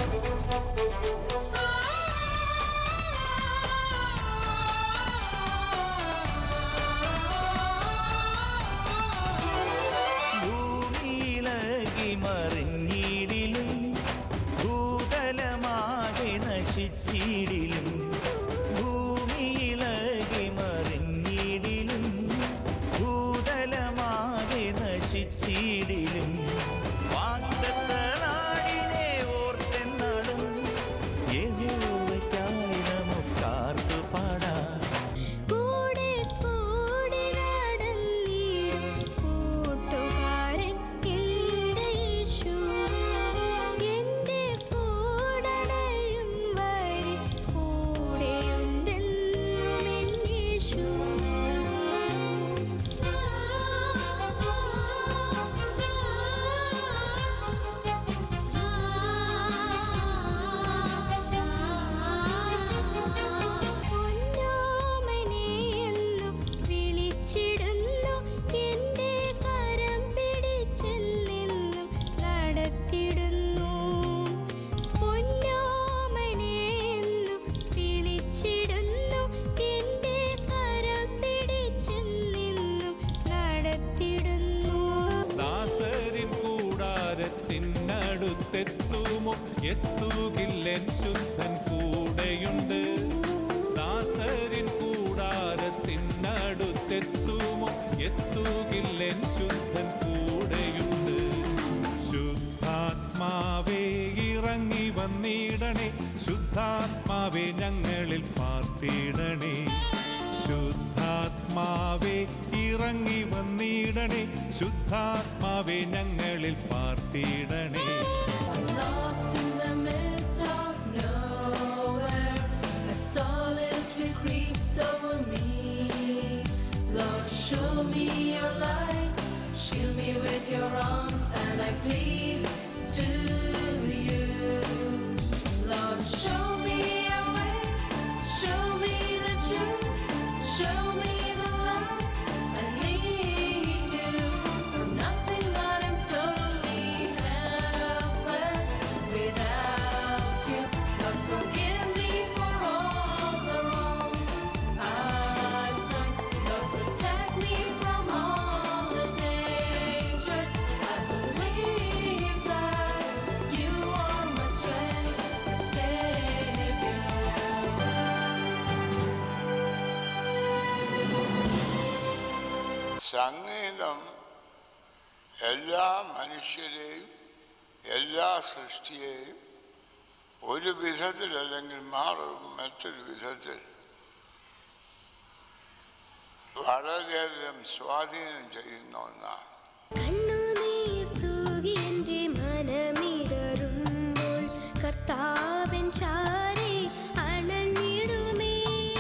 ഭൂമിയിലകി മറിഞ്ഞിടിലും ഭൂതലമാകെ നശിച്ചിടിലും ഭൂമിയിലകി മറിഞ്ഞിടിലും ഭൂതലമാകെ നശിച്ചിടിലും വാഗ്ദത്ത നാടിനെ ഓർത്തെന്നാളും യഹോവയ്ക്കായി നമുക്കാർത്തു പാടാം കൂടെ കൂടെ നടന്നിടും കൂട്ടുകാരൻ എൻ്റെ യേശു എൻ്റെ കൂടണയും വഴി കൂടെയുണ്ടെന്നും എൻ യേശു പൊന്നോമനെയെന്നു വിളിച്ചിടുന്നു എൻ്റെ കരം പിടിച്ചെന്നെന്നും നടത്തിടുന്നു പൊന്നോമനെയെന്നു വിളിച്ചിടുന്നു എൻ്റെ കരം പിടിച്ചെന്നെന്നും നടത്തിടുന്നു ദാസരിൻ കൂടാരത്തിനടുത്തെത്തുമോ എത്തുകില്ലെൻ ശുദ്ധൻ കൂടെയുണ്ട് ദാസരിൻ കൂടാരത്തിനടുത്തെത്തുമോ എത്തുകില്ലെൻ ശുദ്ധൻ കൂടെയുണ്ട് ശുദ്ധാത്മാവേ ഇറങ്ങി വന്നിടണേ ശുദ്ധാത്മാവേ ഞങ്ങളിൽ പാർത്തിടണേ ശുദ്ധാത്മാവേ ഇറങ്ങി വന്നിടണേ ശുദ്ധാത്മാവേ ഞങ്ങളിൽ പാർത്തിടണേ Lost in the midst of nowhere, a solitude creeps over me. Lord, show me your light, shield me with your arms, and I plead to you. Lord, show me your way, show me the truth, show me the light. I need you. I'm nothing but I'm totally helpless without you. Lord, forgive me for all the wrongs I've done. Lord, protect me from all the dangers. I believe that you are my strength, my savior. സംഗീതം എല്ലാ മനുഷ്യരെയും എല്ലാ സൃഷ്ടിയെയും ഒരു വിധത്തിൽ അല്ലെങ്കിൽ മാറും മറ്റൊരു വിധത്തിൽ വളരെയധികം സ്വാധീനം ചെയ്യുന്ന ഒന്നാണ് കണ്ണുനീർ തൂകി എൻ്റെ മനമിടറുമ്പോൾ കർത്താവൻ ചാരെ അണഞ്ഞിടുമേ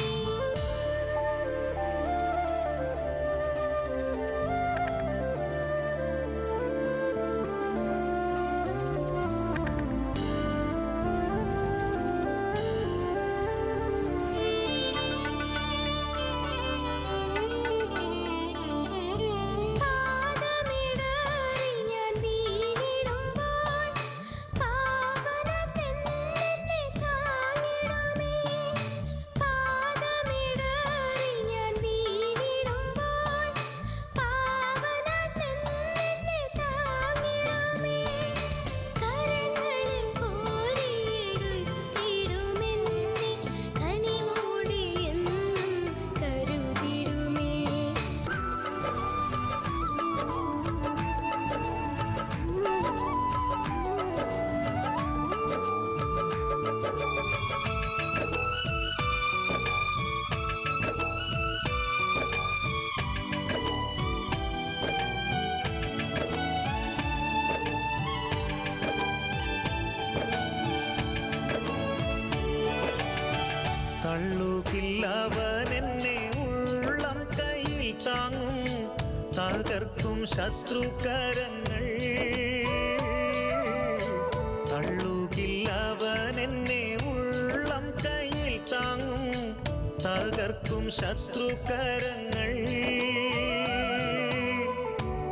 പാദമിടറി ഞാൻ വീണിടുമ്പോൾ പാവനത്തെന്നെ താങ്ങിടുമേ പാദമിടറി ഞാൻ വീണിടുമ്പോൾ പാവനത്തെന്നെ താങ്ങിടുമേ കരങ്ങളിൽ കോരിയെടുത്തിടുമെന്നെ കനിവോടെ എന്നും കരുതിടുമേ തള്ളുകില്ലവൻ എന്നെ ഉള്ളം കയ്യിൽ താങ്ങും തകർക്കും ശത്രുകരങ്ങൾ തള്ളുകില്ലവൻ എന്നെ ഉള്ളം കയ്യിൽ താങ്ങും തകർക്കും ശത്രുകരങ്ങൾ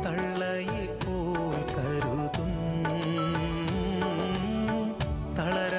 തള്ളയെ പോൽ കരുതും തളര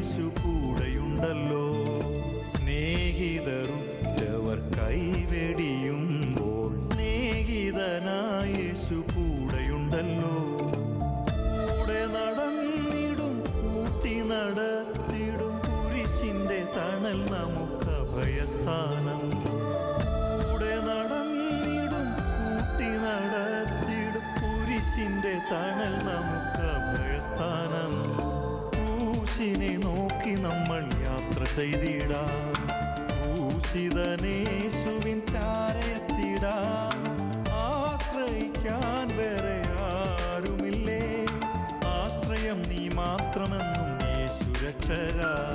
യേശു കൂടെയുണ്ടല്ലോ സ്നേഹിതരുറ്റവർ കൈവെടിയുമ്പോൾ സ്നേഹിതനായ യേശു കൂടെയുണ്ടല്ലോ കൂടെ നടന്നിടും കൂട്ടി നടത്തിടും കുരിശിന്റെ തണൽ നമുക്ക് അഭയസ്ഥാനം കൂടെ നടന്നിടും കൂട്ടി നടത്തിടും കുരിശിന്റെ തണൽ നമുക്ക് അഭയസ്ഥാനം ക്രൂശിനെ നോക്കി നമ്മൾ യാത്ര ചെയ്തിടാം ക്രൂശിതനേശുവിൻ ചാരയെത്തിടാം ആശ്രയിക്കാൻ വേറെ ആരുമില്ലേ ആശ്രയം നീ മാത്രമെന്നും യേശു രക്ഷക